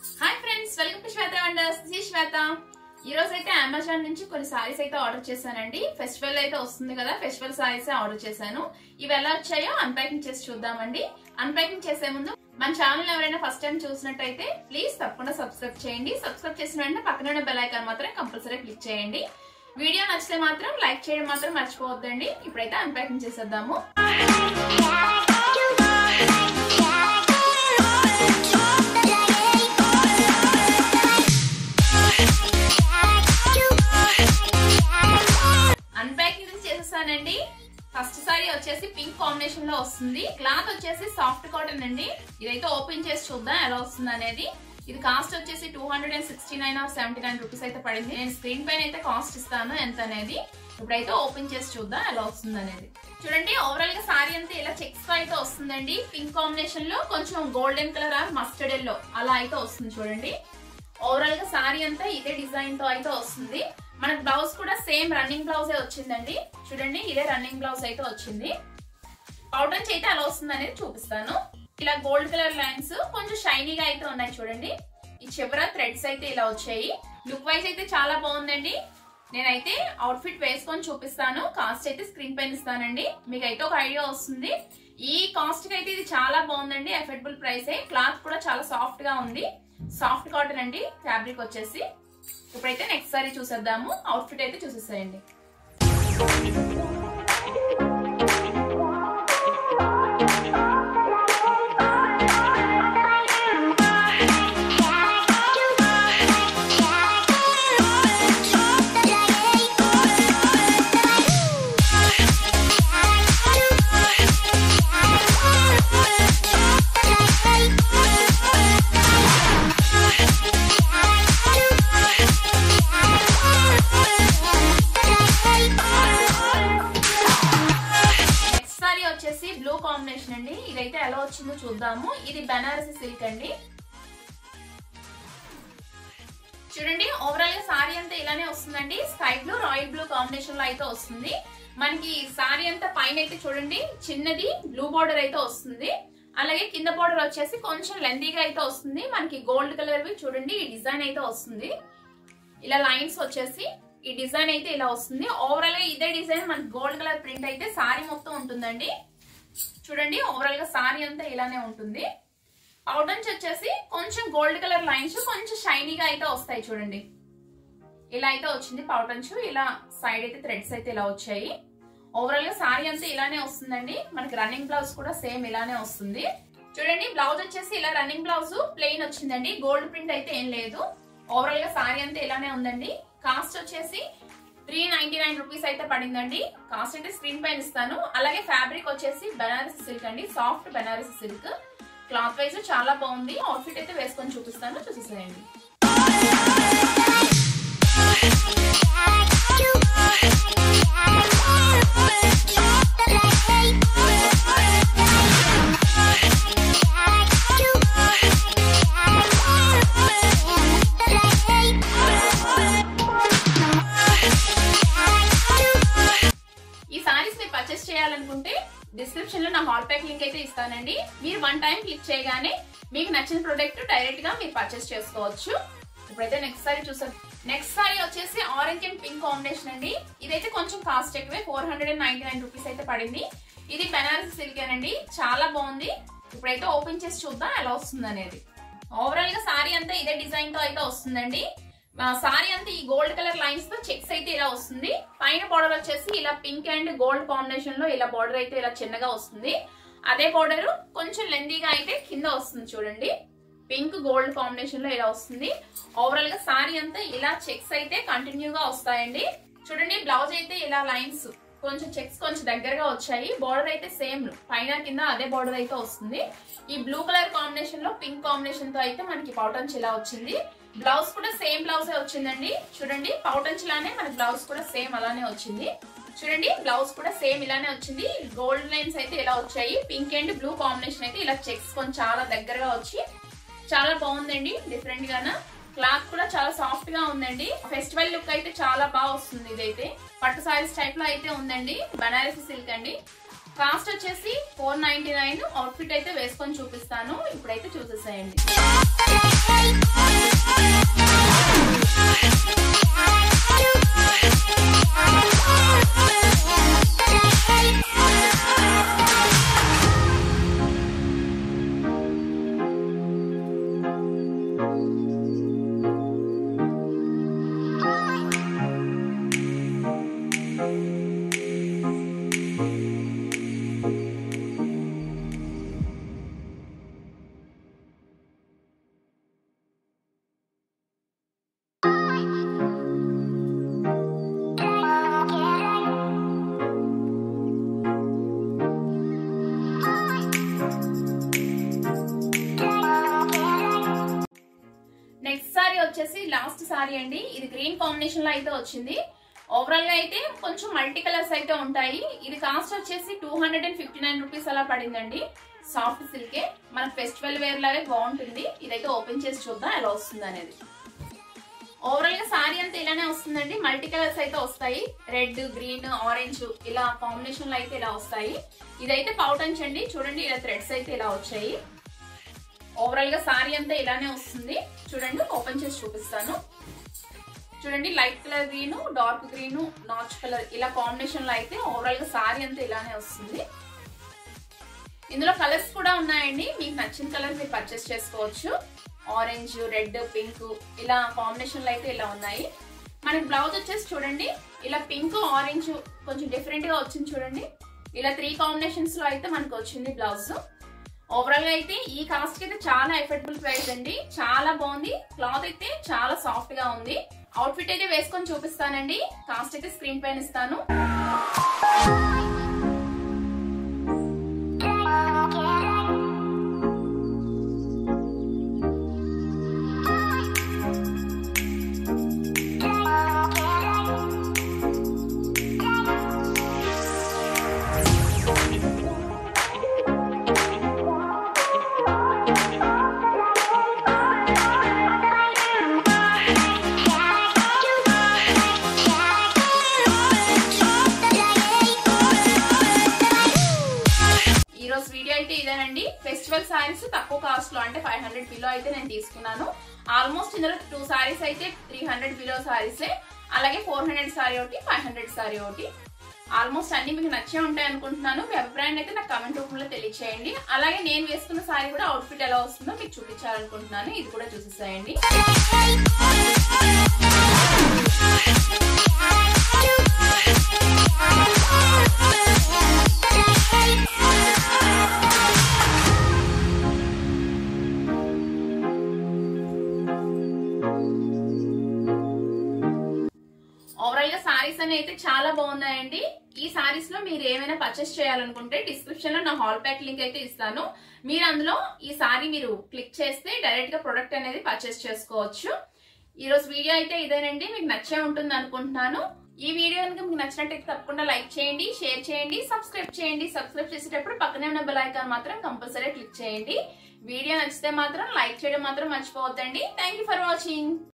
hi friends welcome to Shweta wonders this is Shweta ఈ రోజు అయితే అమెజాన్ నుంచి కొన్ని సారీస్ అయితే ఆర్డర్ చేశానండి ఫెస్టివల్ అయితే వస్తుంది కదా ఫెస్టివల్ సారీస్ ఆర్డర్ చేశాను ఇవి ఎలా వచ్చాయో అన్పాకింగ్ చేసి చూద్దామండి అన్పాకింగ్ చేసే ముందు మన ఛానల్ ఎవరైనా ఫస్ట్ టైం చూసినట్టయితే ప్లీజ్ తప్పకుండా సబ్స్క్రైబ్ చేయండి సబ్స్క్రైబ్ చేసిన వెంటనే పక్కన ఉన్న బెల్ ఐకాన్ మాత్రం కంపల్సరీ క్లిక్ చేయండి వీడియో నచ్చితే మాత్రం లైక్ చేయడం మాత్రం మర్చిపోవద్దండి ఇప్పుడైతే అన్పాకింగ్ చేసేద్దాము అన్పాకింగ్ అయితే చేసేసానండి ఫస్ట్ సారీ వచ్చేసి పింక్ కాంబినేషన్ లో వస్తుంది క్లాత్ వచ్చేసి సాఫ్ట్ కాటన్ అండి ఇదైతే ఓపెన్ చేసి చూద్దాం ఎలా వస్తుంది అనేది ఇది కాస్ట్ వచ్చేసి two hundred and sixty nine or seventy nine rupees అయితే పడింది నేను స్క్రీన్ పైన అయితే కాస్ట్ ఇస్తాను ఎంత అనేది ఇప్పుడైతే ఓపెన్ చేసి చూద్దాం ఎలా వస్తుంది అనేది చూడండి ఓవరాల్ గా సారీ అంతా ఇలా చెక్స్ తో అయితే వస్తుందండి పింక్ కాంబినేషన్ లో కొంచెం golden colour or mustard yellow అలా అయితే వస్తుంది చూడండి ఓవరాల్ గా సారీ అంతా ఇదే డిజైన్ తో అయితే వస్తుంది మనకు బ్లౌజ్ కూడా సేమ్ రన్నింగ్ బ్లౌజ్ వచ్చిందండి చూడండి ఇదే రన్నింగ్ బ్లౌజ్ అయితే వచ్చింది పౌడర్ అయితే అలా వస్తుంది అనేది చూపిస్తాను ఇలా గోల్డ్ కలర్ లైన్స్ కొంచెం షైనీగా అయితే ఉన్నాయి చూడండి ఈ చివర థ్రెడ్స్ అయితే ఇలా వచ్చాయి లుక్ వైజ్ అయితే చాలా బాగుందండి నేనైతే అవుట్ఫిట్ వేసుకొని చూపిస్తాను కాస్ట్ అయితే స్క్రీన్ పైన ఇస్తానండి మీకు అయితే ఒక ఐడియా వస్తుంది ఈ కాస్ట్ కి అయితే ఇది చాలా బాగుందండి అఫోర్డబుల్ ప్రైస్ క్లాత్ కూడా చాలా సాఫ్ట్ గా ఉంది సాఫ్ట్ కాటన్ అండి ఫ్యాబ్రిక్ వచ్చేసి ఇప్పుడైతే నెక్స్ట్ సారీ చూసేద్దాము అవుట్ఫిట్ అయితే చూసేసేయండి నెక్స్ట్ సారీ వచ్చేసి బ్లూ కాంబినేషన్ అండి ఇదైతే ఎలా వచ్చిందో చూద్దాము ఇది బెనారసి సిల్క్ అండి చూడండి ఓవరాల్ గా సారీ అంతా ఇలానే వస్తుందండి sky blue royal blue combination లో అయితే వస్తుంది మనకి సారీ అంతా పైన అయితే చూడండి చిన్నది బ్లూ బార్డర్ అయితే వస్తుంది అలాగే కింద బార్డర్ వచ్చేసి కొంచెం లెందీగా అయితే వస్తుంది మనకి గోల్డ్ కలర్ వి చూడండి ఈ డిజైన్ అయితే వస్తుంది ఇలా లైన్స్ వచ్చేసి ఈ డిజైన్ అయితే ఇలా వస్తుంది ఓవరాల్ గా ఇదే డిజైన్ మనకి గోల్డ్ కలర్ ప్రింట్ అయితే సారీ మొత్తం ఉంటుందండి చూడండి ఓవరాల్ గా సారీ అంతా ఇలానే ఉంటుంది పౌడర్స్ వచ్చేసి కొంచెం గోల్డ్ కలర్ లైన్స్ కొంచెం షైనీగా అయితే వస్తాయి చూడండి ఇలా అయితే వచ్చింది పౌడర్స్ ఇలా సైడ్ అయితే థ్రెడ్స్ అయితే ఇలా వచ్చాయి ఓవరాల్ గా సారీ అంతా ఇలానే వస్తుందండి మనకి రన్నింగ్ బ్లౌజ్ కూడా సేమ్ ఇలానే వస్తుంది చూడండి బ్లౌజ్ వచ్చేసి ఇలా రన్నింగ్ బ్లౌజ్ ప్లెయిన్ వచ్చిందండి గోల్డ్ ప్రింట్ అయితే ఏం లేదు ఓవరాల్ గా సారీ అంతా ఇలానే ఉందండి కాస్ట్ వచ్చేసి త్రీ నైన్టీ నైన్ రూపీస్ అయితే పడిందండి కాస్ట్ అయితే స్క్రీన్ పైన ఇస్తాను అలాగే ఫ్యాబ్రిక్ వచ్చేసి బెనారసి సిల్క్ అండి soft Banarasi silk cloth wise చాలా బాగుంది అవుట్ఫిట్ అయితే వేసుకొని చూపిస్తాను చూసేసేయండి ఈ సారీస్ మీరు పర్చేస్ చేయాలనుకుంటే డిస్క్రిప్షన్ లో నా హాల్ ప్యాక్ లింక్ అయితే ఇస్తానండి మీరు వన్ టైం క్లిక్ చేయగానే మీకు నచ్చిన ప్రొడక్ట్ డైరెక్ట్ గా మీరు పర్చేస్ చేసుకోవచ్చు ఇప్పుడైతే నెక్స్ట్ సారీ చూసాం నెక్స్ట్ సారీ వచ్చేసి ఆరెంజ్ అండ్ పింక్ కాంబినేషన్ అండి ఇదైతే కొంచెం కాస్ట్ ఎక్కువే four hundred and ninety nine rupees అయితే పడింది ఇది బెనారస్ సిల్క్ అండి చాలా బాగుంది ఇప్పుడైతే ఓపెన్ చేసి చూద్దాం ఎలా వస్తుంది అనేది ఓవరాల్ గా సారీ అంతా ఇదే డిజైన్ తో అయితే వస్తుందండి సారీ అంతా ఈ గోల్డ్ కలర్ లైన్స్ తో చెక్స్ అయితే ఇలా వస్తుంది పైన బార్డర్ వచ్చేసి ఇలా పింక్ అండ్ గోల్డ్ కాంబినేషన్ లో ఇలా బార్డర్ అయితే ఇలా చిన్నగా వస్తుంది అదే బార్డర్ కొంచెం లెందీగా అయితే కింద వస్తుంది చూడండి పింక్ గోల్డ్ కాంబినేషన్ లో ఇలా వస్తుంది ఓవరాల్ గా సారీ అంతా ఇలా చెక్స్ అయితే కంటిన్యూగా వస్తాయండి చూడండి బ్లౌజ్ అయితే ఇలా లైన్స్ కొంచెం చెక్స్ కొంచెం దగ్గరగా వచ్చాయి బార్డర్ అయితే సేమ్ పైన కింద అదే బార్డర్ అయితే వస్తుంది ఈ బ్లూ కలర్ కాంబినేషన్ లో పింక్ కాంబినేషన్ తో అయితే మనకి పౌటన్స్ ఇలా వచ్చింది బ్లౌజ్ కూడా సేమ్ బ్లౌజ్ వచ్చిందండి చూడండి పౌటన్స్ లానే మనకి బ్లౌజ్ కూడా సేమ్ అలానే వచ్చింది చూడండి బ్లౌజ్ కూడా సేమ్ ఇలానే వచ్చింది గోల్డ్ లైన్స్ అయితే ఇలా వచ్చాయి పింక్ అండ్ బ్లూ కాంబినేషన్ అయితే ఇలా చెక్స్ కొంచెం చాలా దగ్గరగా వచ్చి చాలా బాగుందండి డిఫరెంట్ గాన క్లాత్ కూడా చాలా సాఫ్ట్ గా ఉందండి ఫెస్టివల్ లుక్ అయితే చాలా బాగా వస్తుంది ఇదైతే పట్టు సారీస్ టైప్ లో అయితే ఉందండి బనారసి సిల్క్ అండి కాస్ట్ వచ్చేసి ఫోర్ నైన్టీ నైన్ అవుట్ఫిట్ అయితే వేసుకొని చూపిస్తాను ఇప్పుడైతే చూసేసేయండి నెక్స్ట్ సారీ వచ్చేసి లాస్ట్ సారీ అండి ఇది గ్రీన్ కాంబినేషన్ లో అయితే వచ్చింది ఓవరాల్ గా అయితే కొంచెం మల్టీ కలర్స్ అయితే ఉంటాయి ఇది కాస్ట్ వచ్చేసి two hundred and fifty nine rupees అలా పడిందండి సాఫ్ట్ సిల్కే మన ఫెస్టివల్ వేర్ లాగే బాగుంటుంది ఇదైతే ఓపెన్ చేసి చూద్దాం ఎలా వస్తుంది అనేది ఓవరాల్ గా సారీ అంతా ఇలానే వస్తుందండి మల్టీ కలర్స్ అయితే వస్తాయి రెడ్ గ్రీన్ ఆరెంజ్ ఇలా కాంబినేషన్ లో అయితే ఇలా వస్తాయి ఇదైతే పౌటంచ్ అండి చూడండి ఇలా థ్రెడ్స్ అయితే ఇలా వచ్చాయి ఓవరాల్ గా సారీ అంతా ఇలానే వస్తుంది చూడండి ఓపెన్ చేసి చూపిస్తాను చూడండి light colour green dark green నాచ్ కలర్ ఇలా కాంబినేషన్ లో అయితే ఓవరాల్ గా సారీ అంతా ఇలానే వస్తుంది ఇందులో కలర్స్ కూడా ఉన్నాయండి మీకు నచ్చిన కలర్ మీరు పర్చేస్ చేసుకోవచ్చు ఆరెంజ్ రెడ్ పింక్ ఇలా కాంబినేషన్ లో అయితే ఇలా ఉన్నాయి మనకి బ్లౌజ్ వచ్చేసి చూడండి ఇలా పింక్ ఆరెంజ్ కొంచెం డిఫరెంట్ గా వచ్చింది చూడండి ఇలా త్రీ కాంబినేషన్స్ లో అయితే మనకు వచ్చింది బ్లౌజ్ ఓవరాల్ గా అయితే ఈ కాస్ట్ అయితే చాలా ఎఫర్డబుల్ ప్రైస్ అండి చాలా బాగుంది క్లాత్ అయితే చాలా సాఫ్ట్ గా ఉంది అవుట్ఫిట్ అయితే వేసుకొని చూపిస్తానండి కాస్ట్ అయితే స్క్రీన్ పైన ఇస్తాను ఈ రోజు వీడియో అయితే ఇదేనండి ఫెస్టివల్ సారీస్ తక్కువ కాస్ట్ లో అంటే ఫైవ్ హండ్రెడ్ బిలో అయితే నేను తీసుకున్నాను ఆల్మోస్ట్ ఇందులో టూ సారీస్ అయితే త్రీ హండ్రెడ్ బిలో సారీసే అలాగే ఫోర్ హండ్రెడ్ సారీ ఒకటి ఫైవ్ హండ్రెడ్ సారీ ఒకటి ఆల్మోస్ట్ అన్ని మీకు నచ్చే ఉంటాయి అనుకుంటున్నాను మీ అభిప్రాయాన్ని అయితే నాకు కమెంట్ రూపంలో తెలియచేయండి అలాగే నేను వేసుకున్న సారీ కూడా అవుట్ఫిట్ ఎలా వస్తుందో మీకు చూపించాలనుకుంటున్నాను ఇది కూడా చూసేసేయండి ఓవరాల్ గా సారీస్ అనేవి అయితే చాలా బాగున్నాయండి ఈ సారీస్ లో మీరు ఏమైనా పర్చేస్ చేయాలనుకుంటే డిస్క్రిప్షన్ లో నా హాల్ ప్యాక్ లింక్ అయితే ఇస్తాను మీరు అందులో ఈ సారీ మీరు క్లిక్ చేస్తే డైరెక్ట్ గా ప్రొడక్ట్ అనేది పర్చేస్ చేసుకోవచ్చు ఈ రోజు వీడియో అయితే ఇదేనండి మీకు నచ్చే ఉంటుంది అనుకుంటున్నాను ఈ వీడియో కనుక మీకు నచ్చినట్టయితే తప్పకుండా లైక్ చేయండి షేర్ చేయండి సబ్స్క్రైబ్ చేయండి సబ్స్క్రైబ్ చేసేటప్పుడు పక్కనే ఉన్న బెల్ ఐకాన్ మాత్రం కంపల్సరీ క్లిక్ చేయండి వీడియో నచ్చితే మాత్రం లైక్ చేయడం మాత్రం మర్చిపోవద్దండి థ్యాంక్ ఫర్ వాచింగ్